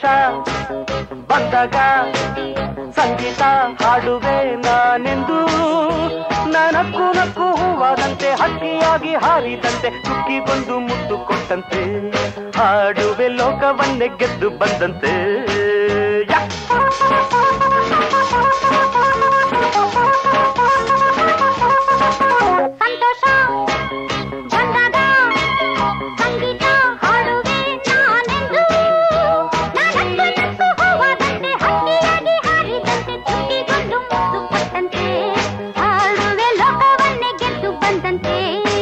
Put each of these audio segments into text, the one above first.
ಬಂದಾಗ ಸಂಗೀತ ಹಾಡುವೆ ನಾನೆಂದು ನನಕ್ಕೂ ನಕ್ಕು ಹೂವಾದಂತೆ ಹಕ್ಕಿಯಾಗಿ ಹಾರಿದಂತೆ ಚುಕ್ಕಿಗೊಂದು ಮುತ್ತು ಕೊಟ್ಟಂತೆ ಹಾಡುವೆ ಲೋಕವನ್ನೇ ಗೆದ್ದು ಬಂದಂತೆ ಯಾ! ಸಂತೋಷ ಬಂದಾಗ ಸಂಗೀತ ಹಾಡುವೆ ನಾನೆಂದು ನಾನಕ್ಕು ನಕ್ಕು ಹೂವಾದಂತೆ ಹಕ್ಕಿಯಾಗಿ ಹಾರಿದಂತೆ ಚುಕ್ಕಿಗೊಂದು ಮುತ್ತು ಕೊಟ್ಟಂತೆ ಹಾಡುವೆ ಲೋಕವನ್ನೇ ಗೆದ್ದು ಬಂದಂತೆ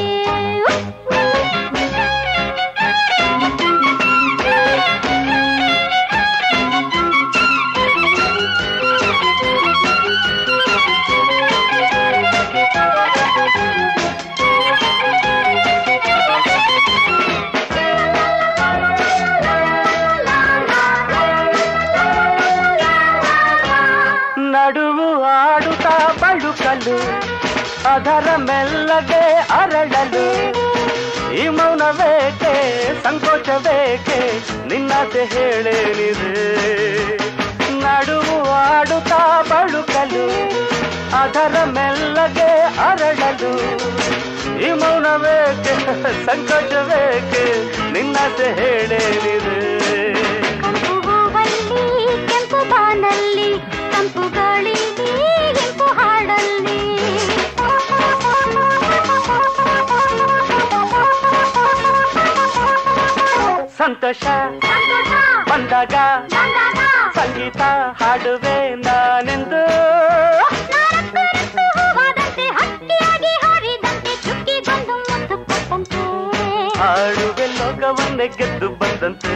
ನಡುವು ಆಡುತ್ತಾ ಬಳುಕಲು ಅದರ ಮೆಲ್ಲಗೆ ಅರಳಲು ಈ ಮೌನವೇಕೆ ಸಂಕೋಚವೇಕೆ ನಿನ್ನತೆ ಹೇಳೇನಿದೆ ನಡುವು ಆಡುತ್ತಾ ಬಳುಕಲು ಅದರ ಮೆಲ್ಲಗೆ ಅರಳಲು ಈ ಮೌನವೇಕೆ ಸಂಕೋಚವೇಕೆ ನಿನ್ನತೆ ಹೇಳೇನಿದೆ ಕಂಪು ಹೂವಲ್ಲಿ ಕೆಂಪು ಬಾನಲ್ಲಿ ತಂಪು ಗಾಳಿಲಿ ಇಂಪು ಹಾಡಲ್ಲಿ ಸಂತೋಷ ಸಂತೋಷ ಬಂದಾಗ ಬಂದಾಗ ಸಂಗೀತ ಹಾಡುವೆ ನಾನೆಂದು ನಾಲ್ಕು ರತ್ತು ಹೂವಾದಂತೆ ಹಕ್ಕಿಯಾಗಿ ಹಾರಿದಂತೆ ಚುಕ್ಕಿಗೊಂದು ಮುತ್ತು ಕೊಟ್ಟಂತೆ ಹಾಡುವೆ ಲೋಕವನ್ನೇ ಗೆದ್ದು ಬಂದಂತೆ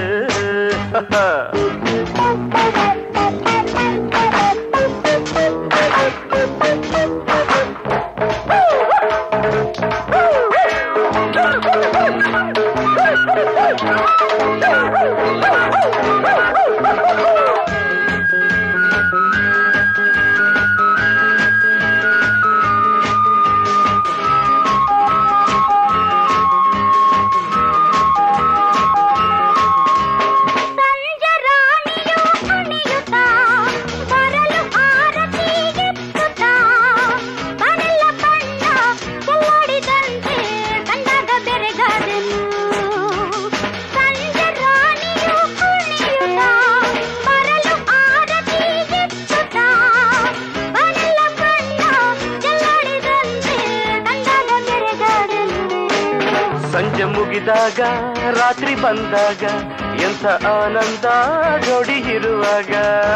ಸಂಜೆ ರಾಣಿಯು ಕುಣಿಯುತ್ತಾ ಬರಲು ಆರತಿಗೆತ್ತುತ್ತಾ ಬರಲ್ಲ ಬಣ್ಣ ಚೆಲ್ಲಾಡಿದಂತೆ ಕಂಡಾಗ ಬೆರೆಗಾದೆನು ಸಂಜೆ ರಾಣಿಯು ಕುಣಿಯುತ್ತಾ ಬರಲು ಆರತಿಗೆತ್ತುತ್ತಾ ಬರಲ್ಲ ಬಣ್ಣ ಚೆಲ್ಲಾಡಿದಂತೆ ಕಂಡಾಗ ಬೆರೆಗಾದೆನು ಸಂಜೆ ಮುಗಿದಾಗ ರಾತ್ರಿ ಬಂದಾಗ ಎಂಥ ಆನಂದ ಜೋಡಿ ಇರುವಾಗ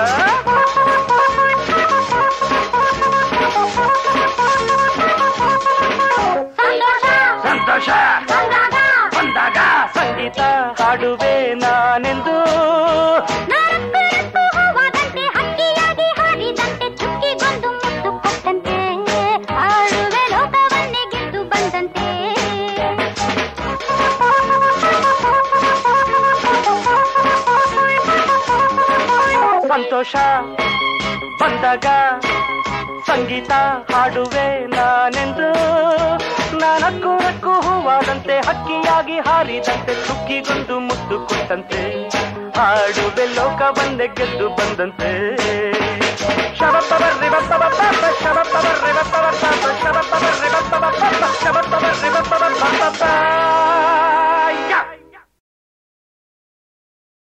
ಸಂತೋಷ ಬಂದಾಗ ಸಂಗೀತ ಹಾಡುವೆ ನಾನೆಂದು ನಾಲ್ಕು ರತ್ತು ಹೂವಾದಂತೆ ಹಕ್ಕಿಯಾಗಿ ಹಾರಿದಂತೆ ಚುಕ್ಕಿಗೊಂದು ಮುತ್ತು ಕೊಟ್ಟಂತೆ ಆಡುವೆ ಲೋಕವನ್ನೇ ಗೆದ್ದು ಬಂದಂತೆ ಸಂತೋಷ ಬಂದಾಗ ಸಂಗೀತ ಹಾಡುವೆ ನಾನೆಂದು ನಾನಕ್ಕು ನಕ್ಕು ಹೂವಾದಂತೆ ಹಕ್ಕಿಯಾಗಿ ಹಾರಿದಂತೆ ಚುಕ್ಕಿಗೊಂದು ಮುತ್ತು ಕೊಟ್ಟಂತೆ ಹಾಡುವೆ ಲೋಕವನ್ನೇ ಗೆದ್ದು ಬಂದಂತೆ ಶಬತ್ತಬರ್ರಿ ಬತ್ತಬತ್ತ ಶಬತ್ತಬರ್ರಿ ಬತ್ತಬತ್ತ ಶಬತ್ತಬರ್ರಿ ಬತ್ತಬತ್ತ ಶಬತ್ತಬರ್ರಿ ಬತ್ತಬತ್ತ